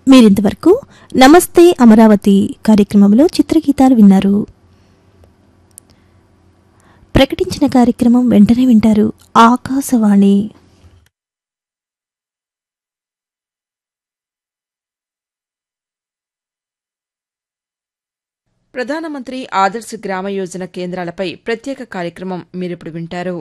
మీరింతవరకు నమస్తే అమరావతి కార్యక్రమంలో చిత్రగీతాలు విన్నారు ప్రకటించిన కార్యక్రమం వెంటనే వింటారు ఆకాశవాణి ప్రధానమంత్రి ఆదర్శ్ గ్రామ యోజన కేంద్రాలపై ప్రత్యేక కార్యక్రమం మీరిప్పుడు వింటారు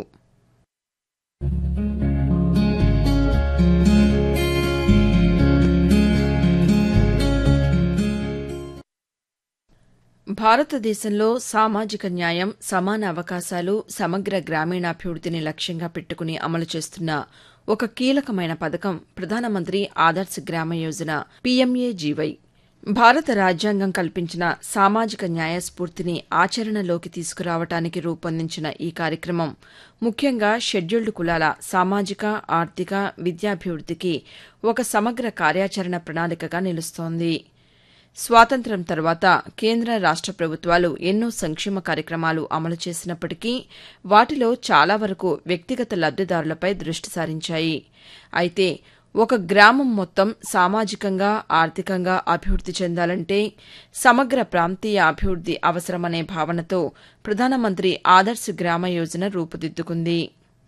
భారతదేశంలో సామాజిక న్యాయం సమాన అవకాశాలు సమగ్ర గ్రామీణాభివృద్ధిని లక్ష్యంగా పెట్టుకుని అమలు చేస్తున్న ఒక కీలకమైన పథకం ప్రధానమంత్రి ఆదర్శ్ గ్రామ యోజన పీఎంఏజీవై భారత రాజ్యాంగం కల్పించిన సామాజిక న్యాయ స్ఫూర్తిని ఆచరణలోకి తీసుకురావటానికి రూపొందించిన ఈ కార్యక్రమం ముఖ్యంగా షెడ్యూల్డ్ కులాల సామాజిక ఆర్థిక విద్యాభివృద్ధికి ఒక సమగ్ర కార్యాచరణ ప్రణాళికగా నిలుస్తోంది స్వాతంత్ర్యం తర్వాత కేంద్ర రాష్ట ప్రభుత్వాలు ఎన్నో సంక్షేమ కార్యక్రమాలు అమలు చేసినప్పటికీ వాటిలో చాలా వరకు వ్యక్తిగత లబ్దిదారులపై దృష్టి సారించాయి అయితే ఒక గ్రామం మొత్తం సామాజికంగా ఆర్థికంగా అభివృద్ది చెందాలంటే సమగ్ర ప్రాంతీయ అభివృద్ది అవసరమనే భావనతో ప్రధానమంత్రి ఆదర్శ్ గ్రామ యోజన రూపుదిద్దుకుంది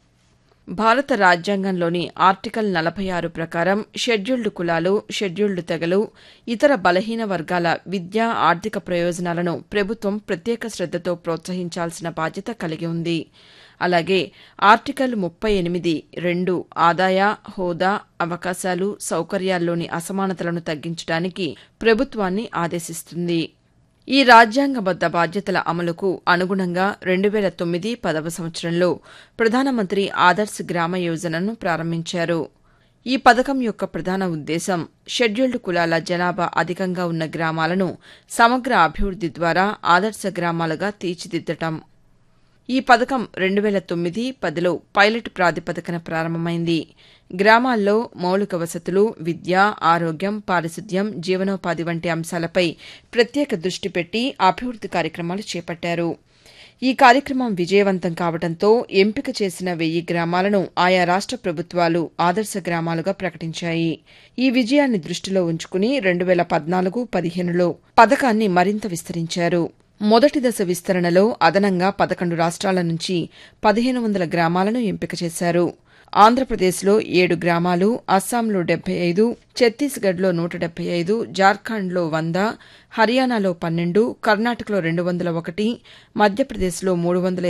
భారత రాజ్యాంగంలోని ఆర్టికల్ నలభై ఆరు ప్రకారం షెడ్యూల్డ్ కులాలు షెడ్యూల్డ్ తెగలు ఇతర బలహీన వర్గాల విద్యా ఆర్థిక ప్రయోజనాలను ప్రభుత్వం ప్రత్యేక శ్రద్దతో ప్రోత్సహించాల్సిన బాధ్యత కలిగి ఉంది అలాగే ఆర్టికల్ ముప్పై ఎనిమిది రెండు ఆదాయ హోదా అవకాశాలు సౌకర్యాల్లోని అసమానతలను తగ్గించడానికి ప్రభుత్వాన్ని ఆదేశిస్తుంది ఈ రాజ్యాంగబద్ద బాధ్యతల అమలుకు అనుగుణంగా రెండు వేల తొమ్మిది పదవ సంవత్సరంలో ప్రధానమంత్రి ఆదర్శ్ గ్రామ యోజనను ప్రారంభించారు ఈ పథకం యొక్క ప్రధాన ఉద్దేశం షెడ్యూల్డ్ కులాల జనాభా అధికంగా ఉన్న గ్రామాలను సమగ్ర అభివృద్ది ద్వారా ఆదర్శ గ్రామాలుగా తీర్చిదిద్దటం ఈ పథకం రెండు వేల తొమ్మిది పదిలో పైలట్ ప్రాతిపదికన ప్రారంభమైంది గ్రామాల్లో మౌలిక వసతులు విద్య ఆరోగ్యం పారిశుద్ధ్యం జీవనోపాధి వంటి అంశాలపై ప్రత్యేక దృష్టి పెట్టి అభివృద్ది కార్యక్రమాలు చేపట్టారు ఈ కార్యక్రమం విజయవంతం కావడంతో ఎంపిక చేసిన వెయ్యి గ్రామాలను ఆయా రాష్ట ప్రభుత్వాలు ఆదర్శ గ్రామాలుగా ప్రకటించాయి ఈ విజయాన్ని దృష్టిలో ఉంచుకుని రెండు వేల పద్నాలుగు పదిహేనులో పథకాన్ని మరింత విస్తరించారు మొదటి దశ విస్తరణలో అదనంగా పదకొండు రాష్ట్రాల నుంచి పదిహేను వందల గ్రామాలను ఎంపిక చేశారు ఆంధ్రప్రదేశ్లో ఏడు గ్రామాలు అస్సాంలో డెబ్బై ఐదు ఛత్తీస్గఢ్లో నూట డెబ్బై ఐదు జార్ఖండ్లో వంద హర్యానాలో పన్నెండు కర్ణాటకలో రెండు వందల ఒకటి మధ్యప్రదేశ్లో మూడు వందల